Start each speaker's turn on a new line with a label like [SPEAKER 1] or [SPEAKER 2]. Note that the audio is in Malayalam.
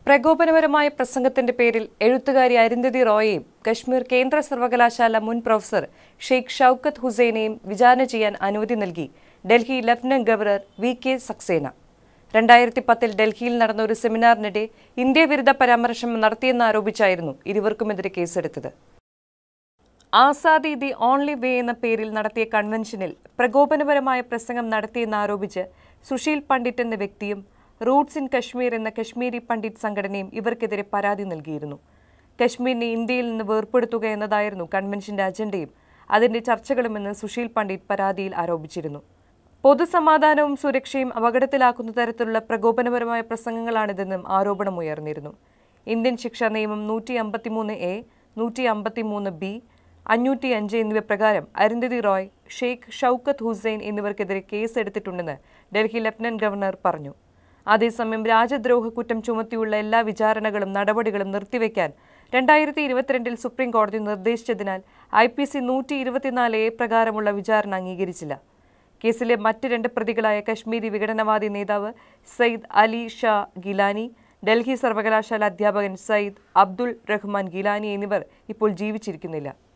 [SPEAKER 1] പ്രകോപനപരമായ പ്രസംഗത്തിന്റെ പേരിൽ എഴുത്തുകാരി അരുന്ധതി റോയെയും കശ്മീർ കേന്ദ്ര സർവകലാശാല മുൻ പ്രൊഫസർ ഷെയ്ഖ് ഷൌക്കത്ത് ഹുസൈനെയും വിചാരണ ചെയ്യാൻ അനുമതി നൽകി Delhi lieutenant governor V K Saxena രണ്ടായിരത്തി പത്തിൽ ഡൽഹിയിൽ നടന്ന ഒരു സെമിനാറിനിടെ ഇന്ത്യ വിരുദ്ധ പരാമർശം നടത്തിയെന്നാരോപിച്ചായിരുന്നു ഇരുവർക്കുമെതിരെ കേസെടുത്തത് ആസാദി ദി ഓൺലി വേ എന്ന പേരിൽ നടത്തിയ കൺവെൻഷനിൽ പ്രകോപനപരമായ പ്രസംഗം നടത്തിയെന്നാരോപിച്ച് സുശീൽ പണ്ഡിറ്റ് എന്ന വ്യക്തിയും റൂട്ട്സ് ഇൻ കശ്മീർ എന്ന കശ്മീരി പണ്ഡിറ്റ് സംഘടനയും ഇവർക്കെതിരെ പരാതി നൽകിയിരുന്നു കശ്മീരിനെ ഇന്ത്യയിൽ നിന്ന് വേർപ്പെടുത്തുക എന്നതായിരുന്നു കൺവെൻഷന്റെ അജണ്ടയും അതിന്റെ ചർച്ചകളുമെന്ന് സുശീൽ പണ്ഡിറ്റ് പരാതിയിൽ ആരോപിച്ചിരുന്നു പൊതുസമാധാനവും സുരക്ഷയും അപകടത്തിലാക്കുന്ന തരത്തിലുള്ള പ്രകോപനപരമായ പ്രസംഗങ്ങളാണിതെന്നും ആരോപണമുയർന്നിരുന്നു ഇന്ത്യൻ ശിക്ഷാ നിയമം നൂറ്റി അമ്പത്തിമൂന്ന് എ നൂറ്റി അമ്പത്തിമൂന്ന് ബി അഞ്ഞൂറ്റി അഞ്ച് എന്നിവ പ്രകാരം അരുന്ധതി റോയ് ഷെയ്ഖ് ഷൌക്കത്ത് ഹുസൈൻ എന്നിവർക്കെതിരെ കേസെടുത്തിട്ടുണ്ടെന്ന് ഡൽഹി ലഫ്റ്റനന്റ് ഗവർണർ പറഞ്ഞു അതേസമയം രാജ്യദ്രോഹ കുറ്റം ചുമത്തിയുള്ള എല്ലാ വിചാരണകളും നടപടികളും നിർത്തിവെക്കാൻ രണ്ടായിരത്തി ഇരുപത്തിരണ്ടിൽ സുപ്രീം കോടതി നിർദ്ദേശിച്ചതിനാൽ ഐ പി സി നൂറ്റി ഇരുപത്തിനാല് എ പ്രകാരമുള്ള വിചാരണ അംഗീകരിച്ചില്ല കേസിലെ മറ്റ് രണ്ട് പ്രതികളായ കശ്മീരി വിഘടനവാദി നേതാവ് സയ്യിദ് അലി ഷാ ഗിലാനി ഡൽഹി സർവകലാശാല അധ്യാപകൻ സയ്യിദ് അബ്ദുൾ റഹ്മാൻ ഗിലാനി എന്നിവർ ഇപ്പോൾ ജീവിച്ചിരിക്കുന്നില്ല